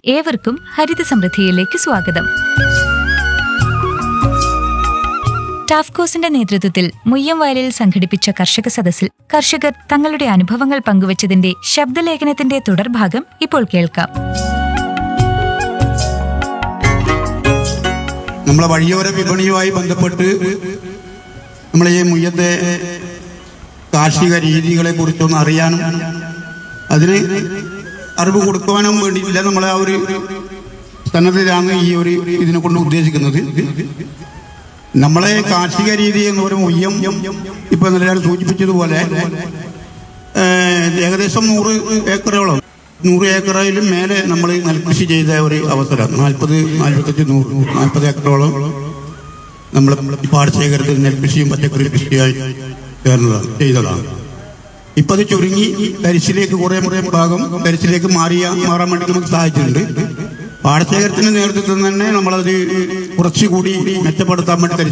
ഏവർക്കും ഹരിത സമൃദ്ധിയിലേക്ക് സ്വാഗതം ടാഫ്കോസിന്റെ നേതൃത്വത്തിൽ മുയ്യംവയലിൽ സംഘടിപ്പിച്ച കർഷക സദസ്സിൽ കർഷകർ തങ്ങളുടെ അനുഭവങ്ങൾ പങ്കുവച്ചതിന്റെ ശബ്ദലേഖനത്തിന്റെ തുടർഭാഗം ഇപ്പോൾ കേൾക്കാം നമ്മളെ വഴിയോര വിപണിയുമായി ബന്ധപ്പെട്ട് നമ്മളെ ഈ മുയ്യത്തെ കാർഷിക രീതികളെ കുറിച്ചൊന്ന് അറിയാനും അതിന് അറിവ് കൊടുക്കുവാനും വേണ്ടിയിട്ടില്ല നമ്മളെ ആ ഒരു സന്നദ്ധരാണ് ഈ ഒരു ഇതിനെ കൊണ്ട് ഉദ്ദേശിക്കുന്നത് നമ്മളെ കാർഷിക രീതി എന്ന് പറയുമ്പോൾ മുയ്യം ഇപ്പൊ നിലയാൾ സൂചിപ്പിച്ചതുപോലെ ഏഹ്, ഏകദേശം നൂറ് ഏക്കറോളം നൂറ് ഏക്കറിലും മേലെ നമ്മൾ നെൽകൃഷി ചെയ്ത ഒരു അവസരം നാൽപ്പത് നാൽപ്പത്തഞ്ച് നൂറ് നാൽപ്പത് ഏക്കറോളം നമ്മൾ പാടശേഖരത്തിൽ നെൽകൃഷിയും പച്ചക്കറി കൃഷിയായി ചേർന്നതാണ് ചെയ്തതാണ് ഇപ്പൊ അത് ചുരുങ്ങി തരിശിലേക്ക് കുറെ മുറേ ഭാഗം തരിശിലേക്ക് മാറിയ മാറാൻ വേണ്ടി നമുക്ക് സാധിച്ചിട്ടുണ്ട് പാടശേഖരത്തിന്റെ നേതൃത്വത്തിൽ തന്നെ നമ്മളത് കുറച്ചുകൂടി മെച്ചപ്പെടുത്താൻ വേണ്ടി